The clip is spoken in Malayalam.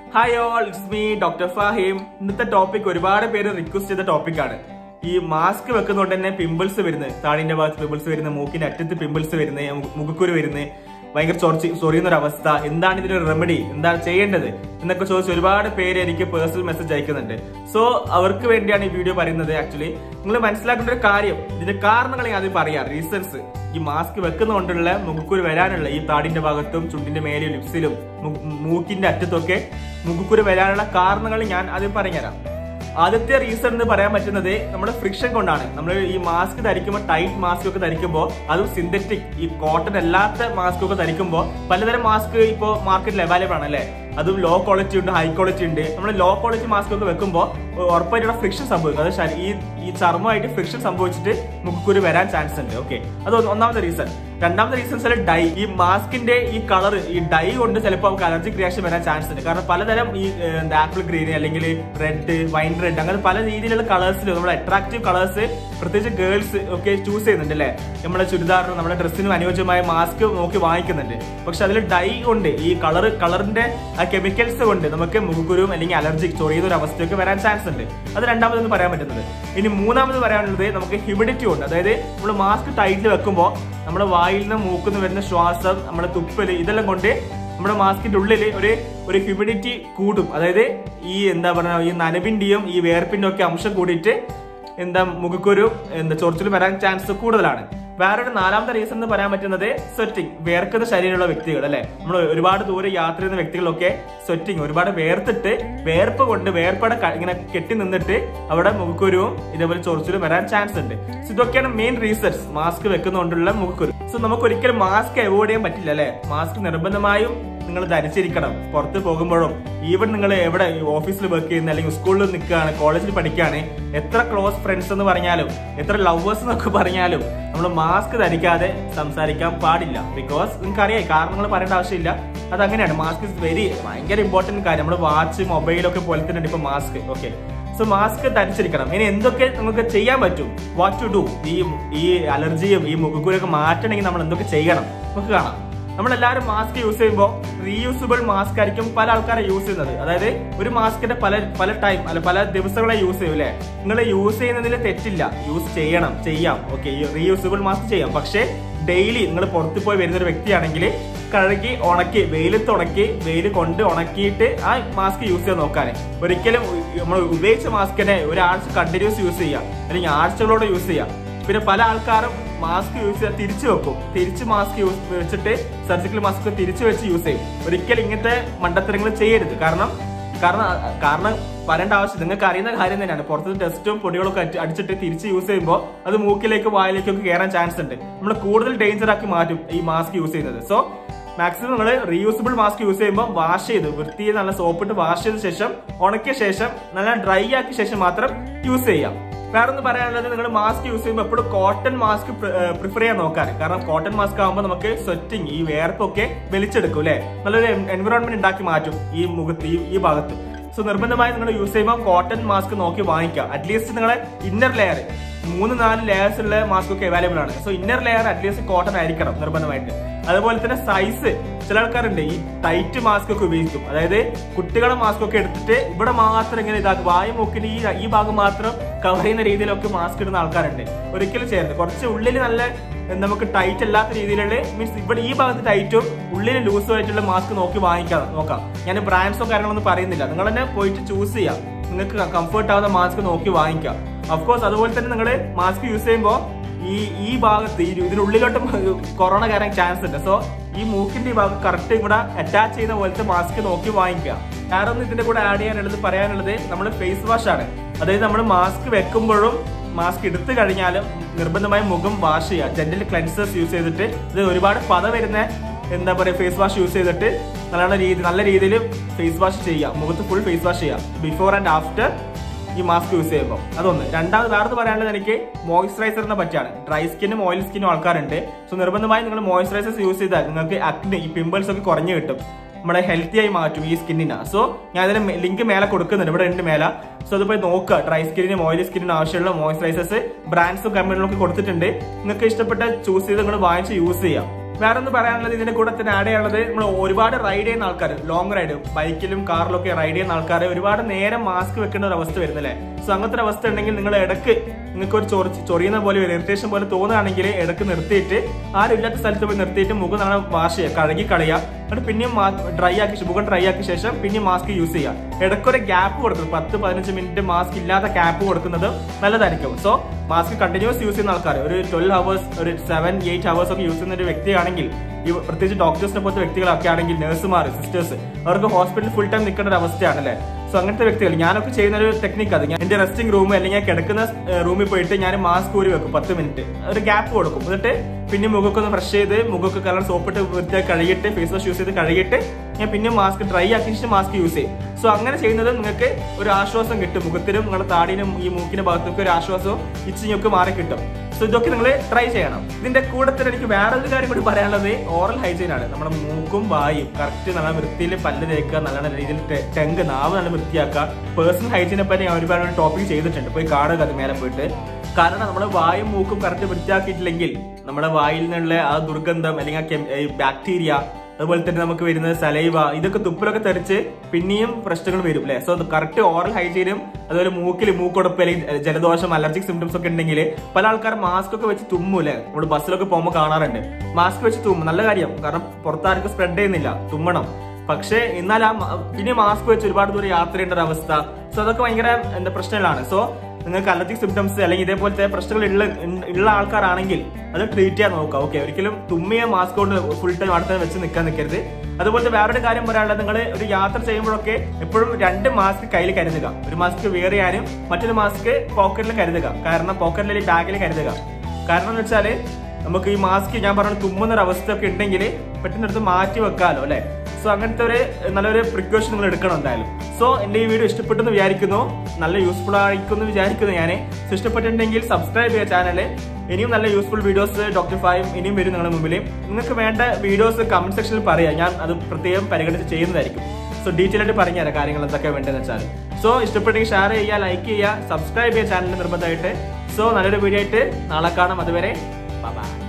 hi all it's me doctor Fahim ഇന്നത്തെ ടോപ്പിക് ഒരുപാട് പേര് റിക്വസ്റ്റ് ചെയ്ത ടോപ്പിക്കാണ് ഈ മാസ്ക് വെക്കുന്നതുകൊണ്ട് തന്നെ പിമ്പിൾസ് വരുന്നത് താടിന്റെ ഭാഗത്ത് പിമ്പിൾസ് വരുന്നത് മൂക്കിന്റെ അറ്റത്ത് പിമ്പിൾസ് വരുന്നത് മുഖക്കുരു വരുന്നത് ഭയങ്കര ചൊറിച്ച് ചൊറിയുന്ന ഒരു അവസ്ഥ എന്താണ് ഇതിന്റെ റെമഡി എന്താണ് ചെയ്യേണ്ടത് എന്നൊക്കെ ചോദിച്ച് ഒരുപാട് പേര് എനിക്ക് പേഴ്സണൽ മെസ്സേജ് അയക്കുന്നുണ്ട് സോ അവർക്ക് വേണ്ടിയാണ് ഈ വീഡിയോ പറയുന്നത് ആക്ച്വലി നിങ്ങൾ മനസ്സിലാക്കേണ്ട ഒരു കാര്യം ഇതിന്റെ കാരണങ്ങൾ ഞാൻ ആദ്യം പറയാം റീസൺസ് ഈ മാസ്ക് വെക്കുന്നതുകൊണ്ടുള്ള മുഖക്കുരു വരാനുള്ള ഈ താടിന്റെ ഭാഗത്തും ചുണ്ടിന്റെ മേലും ലിപ്സിലും മു- മൂക്കിന്റെ അറ്റത്തൊക്കെ മുഖക്കുരു വരാനുള്ള കാരണങ്ങൾ ഞാൻ ആദ്യം പറഞ്ഞുതരാം ആദ്യത്തെ റീസൺ എന്ന് പറയാൻ പറ്റുന്നത് നമ്മുടെ ഫ്രിക്ഷൻ കൊണ്ടാണ് നമ്മൾ ഈ മാസ്ക് ധരിക്കുമ്പോൾ ടൈറ്റ് മാസ്ക് ഒക്കെ ധരിക്കുമ്പോൾ അതും സിന്തറ്റിക് ഈ കോട്ടൺ അല്ലാത്ത മാസ്ക് ഒക്കെ ധരിക്കുമ്പോൾ പലതരം മാസ്ക് ഇപ്പോൾ മാർക്കറ്റിൽ അവൈലബിൾ ആണ് അല്ലേ അതും ലോ ക്വാളിറ്റി ഉണ്ട് ഹൈ ക്വാളിറ്റി ഉണ്ട് നമ്മൾ ലോ ക്വാളിറ്റി മാസ്ക് ഒക്കെ വെക്കുമ്പോൾ ഉറപ്പായിട്ടുള്ള ഫ്രിക്ഷൻ സംഭവിക്കും അത് ശരി- ഈ ഈ ചർമ്മമായിട്ട് ഫ്രിക്ഷൻ സംഭവിച്ചിട്ട് മുഖക്കുരു വരാൻ ചാൻസ് ഉണ്ട് ഓക്കെ അത് ഒന്ന് ഒന്നാമത്തെ റീസൺ രണ്ടാമത്തെ റീസൺ വെച്ചാൽ ഡൈ ഈ മാസ്കിന്റെ ഈ കളർ ഈ ഡൈ കൊണ്ട് ചിലപ്പോൾ നമുക്ക് അലർജിക് റിയാക്ഷൻ വരാൻ ചാൻസ് ഉണ്ട് കാരണം പലതരം ഈ ആപ്പിൾ ഗ്രീൻ അല്ലെങ്കിൽ റെഡ് വൈൻ റെഡ് അങ്ങനെ പല രീതിയിലുള്ള കളേഴ്സിൽ നമ്മുടെ അട്രാക്റ്റീവ് കളേഴ്സ് പ്രത്യേകിച്ച് ഗേൾസ് ഒക്കെ ചൂസ് ചെയ്യുന്നുണ്ട് അല്ലേ നമ്മുടെ ചുരിദാറിനും നമ്മുടെ ഡ്രസ്സിനും അനുയോജ്യമായ മാസ്ക് നോക്കി വാങ്ങിക്കുന്നുണ്ട് പക്ഷെ അതിൽ ഡൈ കൊണ്ട് ഈ കളർ കളറിന്റെ ആ കെമിക്കൽസ് കൊണ്ട് നമുക്ക് മുഖക്കുരുവും അല്ലെങ്കിൽ അലർജിക് ചൊറിയുന്ന ഒരു അവസ്ഥയൊക്കെ വരാൻ ചാൻസ് ഉണ്ട് അത് രണ്ടാമതെന്ന് പറയാൻ പറ്റുന്നത് ഇനി മൂന്നാമത് പറയാനുള്ളത് നമുക്ക് ഹ്യൂമിഡിറ്റി ഉണ്ട് അതായത് നമ്മൾ മാസ്ക് ടൈറ്റിൽ വെക്കുമ്പോൾ നമ്മുടെ വായിൽ നിന്ന് മൂക്കുന്ന വരുന്ന ശ്വാസം നമ്മുടെ തുപ്പല് ഇതെല്ലാം കൊണ്ട് നമ്മുടെ മാസ്കിന്റെ ഉള്ളിൽ ഒരു ഒരു ഹ്യൂമിഡിറ്റി കൂടും അതായത് ഈ എന്താ പറയുക ഈ നനവിന്റെയും ഈ വേർപ്പിന്റെ ഒക്കെ അംശം കൂടിയിട്ട് എന്താ മുഖക്കൊരു എന്താ ചൊറിച്ചിൽ വരാൻ ചാൻസ് കൂടുതലാണ് വേറൊരു നാലാമത്തെ റീസൺ എന്ന് പറയാൻ പറ്റുന്നത് സ്വെറ്റിംഗ് വേർക്കുന്ന ശരീരമുള്ള വ്യക്തികൾ അല്ലെ നമ്മൾ ഒരുപാട് ദൂരെ യാത്ര ചെയ്യുന്ന വ്യക്തികളൊക്കെ സ്വെറ്റിംഗ് ഒരുപാട് വേർത്തിട്ട് വേർപ്പ് കൊണ്ട് വേർപ്പട ക- ഇങ്ങനെ കെട്ടി നിന്നിട്ട് അവിടെ മുഖക്കുരുവും ഇതേപോലെ ചൊറിച്ചിലും വരാൻ ചാൻസ് ഉണ്ട് So ഇതൊക്കെയാണ് മെയിൻ റീസൺസ് മാസ്ക് വെക്കുന്നതുകൊണ്ടുള്ള മുഖക്കുരു സോ നമുക്ക് ഒരിക്കലും മാസ്ക് അവോയ്ഡ് ചെയ്യാൻ പറ്റില്ല അല്ലെ മാസ്ക് നിർബന്ധമായും നിങ്ങൾ ധരിച്ചിരിക്കണം പുറത്ത് പോകുമ്പോഴും ഈവൻ നിങ്ങൾ എവിടെ ഓഫീസിൽ വർക്ക് ചെയ്യുന്ന അല്ലെങ്കിൽ സ്കൂളിൽ നിൽക്കുകയാണ് കോളേജിൽ പഠിക്കുകയാണ് എത്ര ക്ലോസ് ഫ്രണ്ട്സ് എന്ന് പറഞ്ഞാലും എത്ര ലവേഴ്സ് എന്നൊക്കെ പറഞ്ഞാലും നമ്മൾ മാസ്ക് ധരിക്കാതെ സംസാരിക്കാൻ പാടില്ല ബിക്കോസ് നിങ്ങൾക്ക് അറിയാം കാരണങ്ങൾ പറയേണ്ട ആവശ്യമില്ല അത് അങ്ങനെയാണ് മാസ്ക് ഇസ് വെരി ഭയങ്കര ഇമ്പോർട്ടന്റ് കാര്യം നമ്മുടെ വാച്ച് മൊബൈലൊക്കെ പോലെ തന്നെ ഇപ്പൊ മാസ്ക് ഓക്കെ സോ മാസ്ക് ധരിച്ചിരിക്കണം ഇനി എന്തൊക്കെ നമുക്ക് ചെയ്യാൻ പറ്റും വാട്ട് ടു ഡു ഈ ഈ അലർജിയും ഈ മുഖക്കുരൊക്കെ മാറ്റണമെങ്കിൽ നമ്മൾ എന്തൊക്കെ ചെയ്യണം നമുക്ക് കാണാം നമ്മളെല്ലാവരും മാസ്ക് യൂസ് ചെയ്യുമ്പോൾ റീയൂസബിൾ മാസ്ക് ആയിരിക്കും പല ആൾക്കാരെ യൂസ് ചെയ്യുന്നത് അതായത് ഒരു മാസ്കിന്റെ പല പല ടൈം അല്ല പല ദിവസങ്ങളെ യൂസ് ചെയ്യും അല്ലേ നിങ്ങൾ യൂസ് ചെയ്യുന്നതിൽ തെറ്റില്ല യൂസ് ചെയ്യണം ചെയ്യാം ഓക്കെ റീയൂസബിൾ മാസ്ക് ചെയ്യാം പക്ഷേ ഡെയിലി നിങ്ങൾ പുറത്ത് പോയി വരുന്ന ഒരു വ്യക്തിയാണെങ്കിൽ കഴുകി ഉണക്കി വെയിലത്ത് ഉണക്കി വെയിൽ കൊണ്ട് ഉണക്കിയിട്ട് ആ മാസ്ക് യൂസ് ചെയ്യാൻ നോക്കാൻ ഒരിക്കലും നമ്മൾ ഉപയോഗിച്ച മാസ്കിനെ ഒരാഴ്ച കണ്ടിന്യൂസ് യൂസ് ചെയ്യാം അല്ലെങ്കിൽ ആഴ്ചകളോടെ യൂസ് ചെയ്യാം പിന്നെ പല ആൾക്കാരും മാസ്ക് യൂസ് ചെയ്യാൻ തിരിച്ചു വെക്കും തിരിച്ച് മാസ്ക് യൂസ് വെച്ചിട്ട് സർജിക്കൽ മാസ്ക് തിരിച്ചു വെച്ച് യൂസ് ചെയ്യും ഒരിക്കലും ഇങ്ങനത്തെ മണ്ടത്തരങ്ങൾ ചെയ്യരുത് കാരണം കാരണം കാരണം പറയേണ്ട ആവശ്യം നിങ്ങൾക്ക് അറിയുന്ന കാര്യം തന്നെയാണ് പുറത്ത് ടെസ്റ്റും പൊടികളൊക്കെ അടി- അടിച്ചിട്ട് തിരിച്ച് യൂസ് ചെയ്യുമ്പോൾ അത് മൂക്കിലേക്ക് വായിലേക്കൊക്കെ കയറാൻ ചാൻസ് ഉണ്ട് നമ്മൾ കൂടുതൽ ഡേഞ്ചർ ആക്കി മാറ്റും ഈ മാസ്ക് യൂസ് ചെയ്യുന്നത് സോ മാക്സിമം നിങ്ങൾ റീയൂസബിൾ മാസ്ക് യൂസ് ചെയ്യുമ്പോൾ വാഷ് ചെയ്ത് വൃത്തി ചെയ്ത് നല്ല സോപ്പിട്ട് വാഷ് ചെയ്ത ശേഷം ഉണക്കിയ ശേഷം നല്ല ഡ്രൈ ആക്കിയ ശേഷം മാത്രം യൂസ് ചെയ്യാം വേറെ ഒന്ന് പറയാനുള്ളത് നിങ്ങൾ മാസ്ക് യൂസ് ചെയ്യുമ്പോൾ എപ്പോഴും കോട്ടൺ മാസ്ക് പ്രിഫർ ചെയ്യാൻ നോക്കാൻ കാരണം കോട്ടൺ മാസ്ക് ആകുമ്പോൾ നമുക്ക് സ്വെറ്റിംഗ് ഈ വേർപ്പൊക്കെ വലിച്ചെടുക്കും അല്ലെ നല്ലൊരു എൻവിറോൺമെന്റ് ഉണ്ടാക്കി മാറ്റും ഈ മുഖത്ത് ഈ ഈ ഭാഗത്ത് സോ നിർബന്ധമായി നിങ്ങൾ യൂസ് ചെയ്യുമ്പോൾ കോട്ടൺ മാസ്ക് നോക്കി വാങ്ങിക്കുക അറ്റ്ലീസ്റ്റ് നിങ്ങളെ ഇന്നർ ലെയർ മൂന്ന് നാല് ലെയേഴ്സ് ഉള്ള മാസ്ക് ഒക്കെ അവൈലബിൾ ആണ് so inner layer at least cotton ആയിരിക്കണം നിർബന്ധമായിട്ട് അതുപോലെ തന്നെ സൈസ് ചില ആൾക്കാരുണ്ട് ഈ ടൈറ്റ് മാസ്ക് ഒക്കെ ഉപയോഗിക്കും അതായത് കുട്ടികളുടെ മാസ്ക് ഒക്കെ എടുത്തിട്ട് ഇവിടെ മാത്രം ഇങ്ങനെ ഇതാക്കും വായു മൂക്കിന് ഈ ഈ ഭാഗം മാത്രം കവർ ചെയ്യുന്ന രീതിയിലൊക്കെ മാസ്ക് ഇടുന്ന ആൾക്കാരുണ്ട് ഒരിക്കലും ചെയ്യരുത് കുറച്ച് ഉള്ളിൽ നല്ല നമുക്ക് ടൈറ്റ് അല്ലാത്ത രീതിയിലുള്ള മീൻസ് ഇവിടെ ഈ ഭാഗത്ത് ടൈറ്റും ഉള്ളിൽ ലൂസും ആയിട്ടുള്ള മാസ്ക് നോക്കി വാങ്ങിക്കാം നോക്കാം ഞാൻ ബ്രാൻഡ്സോ കാര്യങ്ങളൊന്നും പറയുന്നില്ല നിങ്ങൾ തന്നെ പോയിട്ട് ചൂസ് ചെയ്യാം നിങ്ങൾക്ക് കംഫർട്ട് ആവുന്ന മാസ്ക് നോക്കി വാങ്ങിക്കാം അഫ്കോഴ്സ് അതുപോലെ തന്നെ നിങ്ങൾ മാസ്ക് യൂസ് ചെയ്യുമ്പോൾ ഈ ഈ ഭാഗത്ത് ഈ ഇതിനുള്ളിലോട്ടും കൊറോണ കയറാൻ ചാൻസ് ഉണ്ട് സോ ഈ മൂക്കിന്റെ ഈ ഭാഗം കറക്റ്റ് ഇവിടെ അറ്റാച്ച് ചെയ്യുന്ന പോലത്തെ മാസ്ക് നോക്കി വാങ്ങിക്കുക വേറെ ഒന്ന് ഇതിന്റെ കൂടെ ആഡ് ചെയ്യാനുള്ളത് പറയാനുള്ളത് നമ്മൾ ഫേസ് വാഷ് ആണ് അതായത് നമ്മൾ മാസ്ക് വെക്കുമ്പോഴും മാസ്ക് എടുത്തു കഴിഞ്ഞാലും നിർബന്ധമായും മുഖം വാഷ് ചെയ്യുക ജെന്റൽ ക്ലെൻസേഴ്സ് യൂസ് ചെയ്തിട്ട് ഇത് ഒരുപാട് പത വരുന്ന എന്താ പറയുക ഫേസ് വാഷ് യൂസ് ചെയ്തിട്ട് നല്ല രീതി നല്ല രീതിയിൽ ഫേസ് വാഷ് ചെയ്യുക മുഖത്ത് ഫുൾ ഫേസ് വാഷ് ചെയ്യുക ബിഫോർ ആൻഡ് ആഫ്റ്റർ ഈ മാസ്ക് യൂസ് ചെയ്യുമ്പോൾ അതൊന്ന് രണ്ടാമത് വേറെ പറയാനുള്ളത് എനിക്ക് മോയ്സ്ചറൈസറിനെ പറ്റിയാണ് ഡ്രൈ സ്കിന്നും ഓയിൽ സ്കിന്നും ആൾക്കാരുണ്ട് സോ നിർബന്ധമായും നിങ്ങൾ മോയ്സ്ചറൈസേഴ്സ് യൂസ് ചെയ്താൽ നിങ്ങൾക്ക് അക്നി ഈ പിമ്പിൾസ് ഒക്കെ കുറഞ്ഞു കിട്ടും നമ്മുടെ ഹെൽത്തി ആയി മാറ്റും ഈ സ്കിന്നിന് സോ ഞാൻ ഇതിന് ലിങ്ക് മേലെ കൊടുക്കുന്നുണ്ട് ഇവിടെ ഉണ്ട് മേലെ സോ അത് പോയി നോക്കുക ഡ്രൈ സ്കിന്നിനും ഓയിലി സ്കിന്നിനും ആവശ്യമുള്ള മോയ്സ്ചറൈസേഴ്സ് ബ്രാൻഡ്സും കമ്പനികളും ഒക്കെ കൊടുത്തിട്ടുണ്ട് നിങ്ങൾക്ക് ഇഷ്ടപ്പെട്ട ചൂസ് ചെയ്ത് നിങ്ങൾ വാങ്ങിച്ച് യൂസ് ചെയ്യാം വേറെ ഒന്ന് പറയാനുള്ളത് ഇതിന്റെ കൂടെ തന്നെ ആഡ് ചെയ്യാനുള്ളത് നമ്മൾ ഒരുപാട് റൈഡ് ചെയ്യുന്ന ആൾക്കാർ ലോങ് റൈഡ് ബൈക്കിലും കാറിലൊക്കെ റൈഡ് ചെയ്യുന്ന ആൾക്കാർ ഒരുപാട് നേരം മാസ്ക് വെക്കേണ്ട ഒരു അവസ്ഥ വരുന്നില്ലേ സോ അങ്ങനത്തെ ഒരു അവസ്ഥ ഉണ്ടെങ്കിൽ നിങ്ങൾ ഇടക്ക് നിങ്ങൾക്ക് ഒരു ചൊറി ചൊറിയുന്ന പോലെ ഒരു ഇറിറ്റേഷൻ പോലെ തോന്നുകയാണെങ്കിൽ ഇടക്ക് നിർത്തിയിട്ട് ആരും ഇല്ലാത്ത സ്ഥലത്ത് പോയി നിർത്തിയിട്ട് മുഖം നാളെ വാഷ് ചെയ്യുക കഴുകി കളയുക എന്നിട്ട് പിന്നെയും ഡ്രൈ ആക്കി മുഖം ഡ്രൈ ആക്കിയ ശേഷം പിന്നെ മാസ്ക് യൂസ് ചെയ്യുക ഇടയ്ക്കൊരു ഗ്യാപ്പ് കൊടുക്കുന്നത് പത്ത് പതിനഞ്ച് മിനിറ്റ് മാസ്ക് ഇല്ലാത്ത ഗ്യാപ്പ് കൊടുക്കുന്നത് നല്ലതായിരിക്കും സോ മാസ്ക് കണ്ടിന്യൂസ് യൂസ് ചെയ്യുന്ന ആൾക്കാർ ഒരു ട്വൽവ് ഹവേഴ്സ് ഒരു സെവൻ എയ്റ്റ് ഹവേഴ്സ് ഒക്കെ യൂസ് ചെയ്യുന്ന ഒരു വ്യക്തിയാണെങ്കിൽ ഈ പ്രത്യേകിച്ച് ഡോക്ടേഴ്സിനെ പോലത്തെ വ്യക്തികളൊക്കെ ആണെങ്കിൽ നഴ്സുമാർ സിസ്റ്റേഴ്സ് അവർക്ക് ഹോസ്പിറ്റലിൽ ഫുൾ ടൈം നിൽക്കേണ്ട ഒരു അവസ്ഥയാണ് അല്ലേ സോ അങ്ങനത്തെ വ്യക്തികൾ ഞാനൊക്കെ ചെയ്യുന്ന ഒരു ടെക്നിക്ക് അത് ഞാൻ എന്റെ റെസ്റ്റിംഗ് റൂം അല്ലെങ്കിൽ ഞാൻ കിടക്കുന്ന റൂമിൽ പോയിട്ട് ഞാൻ മാസ്ക് ഊരി വെക്കും പത്ത് മിനിറ്റ് ഒരു ഗ്യാപ്പ് കൊടുക്കും എന്നിട്ട് പിന്നെ മുഖമൊക്കെ ഒന്ന് ഫ്രഷ് ചെയ്ത് മുഖമൊക്കെ കളർ സോപ്പിട്ട് വൃത്തിയായി കഴുകിയിട്ട് ഫേസ് വാഷ് യൂസ് ചെയ്ത് കഴുകിയിട്ട് ഞാൻ പിന്നെ മാസ്ക് ഡ്രൈ ആക്കിയ ശേഷം മാസ്ക് യൂസ് ചെയ്യും സോ അങ്ങനെ ചെയ്യുന്നത് നിങ്ങൾക്ക് ഒരു ആശ്വാസം കിട്ടും മുഖത്തിനും നിങ്ങളുടെ താടിനും ഈ മൂക്കിന്റെ ഭാഗത്തൊക്കെ ഒരു ആശ്വാസവും ഇച്ചിങ് ഒക്കെ മാറി കിട്ടും സോ ഇതൊക്കെ നിങ്ങൾ ട്രൈ ചെയ്യണം ഇതിന്റെ കൂടെ തന്നെ എനിക്ക് വേറെ ഒരു കാര്യം കൂടി പറയാനുള്ളത് ഓറൽ ഹൈജീൻ ആണ് നമ്മുടെ മൂക്കും വായും കറക്റ്റ് നല്ല വൃത്തിയിൽ പല്ല് തേക്കുക നല്ല രീതിയിൽ ടെങ്ക് നാവ് നല്ല വൃത്തിയാക്കുക പേഴ്സണൽ ഹൈജീനെ പറ്റി ഞാൻ ഒരുപാട് ടോപ്പിക് ചെയ്തിട്ടുണ്ട് പോയി കാണുക അത് മേലെ പോയിട്ട് കാരണം നമ്മുടെ വായും മൂക്കും കറക്റ്റ് വൃത്തിയാക്കിയിട്ടില്ലെങ്കിൽ നമ്മുടെ വായിൽ നിന്നുള്ള ആ ദുർഗന്ധം അല്ലെങ്കിൽ ആ ബാക്ടീരിയ അതുപോലെ തന്നെ നമുക്ക് വരുന്നത് സലൈവ ഇതൊക്കെ തുപ്പിലൊക്കെ തെറിച്ച് പിന്നെയും പ്രശ്നങ്ങൾ വരും അല്ലെ സോ കറക്റ്റ് ഓറൽ ഹൈജീനും അതുപോലെ മൂക്കിൽ മൂക്കൊടുപ്പ് അല്ലെങ്കിൽ ജലദോഷം അലർജിക് സിംറ്റംസ് ഒക്കെ ഉണ്ടെങ്കിൽ പല ആൾക്കാർ മാസ്ക് ഒക്കെ വെച്ച് തുമ്മൂലെ നമ്മൾ ബസ്സിലൊക്കെ പോകുമ്പോൾ കാണാറുണ്ട് മാസ്ക് വെച്ച് തുമ്മും നല്ല കാര്യം കാരണം പുറത്താർക്കും സ്പ്രെഡ് ചെയ്യുന്നില്ല തുമ്മണം പക്ഷേ എന്നാൽ ആ പിന്നെ മാസ്ക് വെച്ച് ഒരുപാട് ദൂരം യാത്ര ചെയ്യേണ്ട ഒരു അവസ്ഥ സോ അതൊക്കെ ഭയങ്കര എന്താ പ്രശ്നങ്ങളാണ് സോ നിങ്ങൾക്ക് അലർജിക് സിംറ്റംസ് അല്ലെങ്കിൽ ഇതേപോലത്തെ പ്രശ്നങ്ങൾ ഉള്ള ഉള്ള ആൾക്കാരാണെങ്കിൽ അത് ട്രീറ്റ് ചെയ്യാൻ നോക്കുക ഓക്കെ ഒരിക്കലും തുമ്മിയ മാസ്ക് കൊണ്ട് ഫുൾ ടൈം അടുത്ത വെച്ച് നിൽക്കാൻ നിൽക്കരുത് അതുപോലത്തെ വേറൊരു കാര്യം പറയാനുള്ളത് നിങ്ങൾ ഒരു യാത്ര ചെയ്യുമ്പോഴൊക്കെ എപ്പോഴും രണ്ട് മാസ്ക് കയ്യിൽ കരുതുക ഒരു മാസ്ക് വെയർ ചെയ്യാനും മറ്റൊരു മാസ്ക് പോക്കറ്റിൽ കരുതുക കാരണം പോക്കറ്റിൽ ബാഗിൽ കരുതുക കാരണം എന്ന് വെച്ചാൽ നമുക്ക് ഈ മാസ്ക് ഞാൻ പറഞ്ഞ തുമ്മുന്ന ഒരു അവസ്ഥ ഒക്കെ ഉണ്ടെങ്കിൽ പെട്ടെന്ന് എടുത്ത് മാറ്റി വെക്കാമല്ലോ അല്ലെ സോ അങ്ങനത്തെ ഒരു നല്ലൊരു പ്രിക്കോഷൻ നിങ്ങൾ എടുക്കണം എന്തായാലും സോ എന്റെ ഈ വീഡിയോ ഇഷ്ടപ്പെട്ടെന്ന് വിചാരിക്കുന്നു നല്ല യൂസ്ഫുൾ ആയിരിക്കുമെന്ന് വിചാരിക്കുന്നു ഞാൻ സോ ഇഷ്ടപ്പെട്ടിട്ടുണ്ടെങ്കിൽ സബ്സ്ക്രൈബ് ചെയ്യുക ചാനൽ ഇനിയും നല്ല യൂസ്ഫുൾ വീഡിയോസ് ഡോക്ടർ ഫൈവ് ഇനിയും വരും നിങ്ങളുടെ മുമ്പിൽ നിങ്ങൾക്ക് വേണ്ട വീഡിയോസ് കമന്റ് സെക്ഷനിൽ പറയാം ഞാൻ അത് പ്രത്യേകം പരിഗണിച്ച് ചെയ്യുന്നതായിരിക്കും സോ ഡീറ്റെയിൽ ആയിട്ട് പറഞ്ഞുതരാം കാര്യങ്ങൾ എന്തൊക്കെ വേണ്ടതെന്ന് വെച്ചാൽ സോ ഇഷ്ടപ്പെട്ടെങ്കിൽ ഷെയർ ചെയ്യുക ലൈക്ക് ചെയ്യുക സബ്സ്ക്രൈബ് ചെയ്യുക ചാനലിൽ നിർബന്ധമായിട്ട് സോ നല്ലൊരു വീഡിയോ ആയിട്ട് നാളെ കാണാം അതുവരെ ബൈ